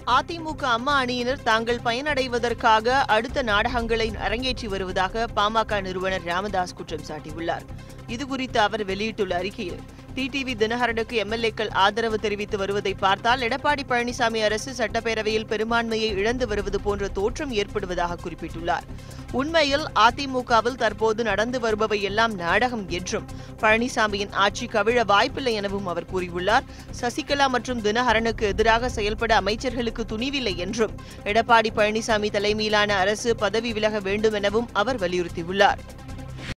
அதிமுக அம்மா அணியினர் தாங்கள் பயனடைவதற்காக அடுத்த நாடகங்களை அரங்கேற்றி வருவதாக பாமக நிறுவனர் ராமதாஸ் குற்றம் சாட்டியுள்ளார் இதுகுறித்து அவர் வெளியிட்டுள்ள அறிக்கையில் டிடிவி தினகரனுக்கு எம்எல்ஏக்கள் ஆதரவு தெரிவித்து வருவதை பார்த்தால் எடப்பாடி பழனிசாமி அரசு சட்டப்பேரவையில் பெரும்பான்மையை இழந்து வருவது போன்ற தோற்றம் ஏற்படுவதாக குறிப்பிட்டுள்ளார் உண்மையில் அதிமுகவில் தற்போது நடந்து வருபவை எல்லாம் நாடகம் என்றும் பழனிசாமியின் ஆட்சி கவிழ வாய்ப்பில்லை எனவும் அவர் கூறியுள்ளார் சசிகலா மற்றும் தினகரனுக்கு எதிராக செயல்பட அமைச்சர்களுக்கு துணிவில்லை என்றும் எடப்பாடி பழனிசாமி தலைமையிலான அரசு பதவி விலக வேண்டும் எனவும் அவர் வலியுறுத்தியுள்ளார்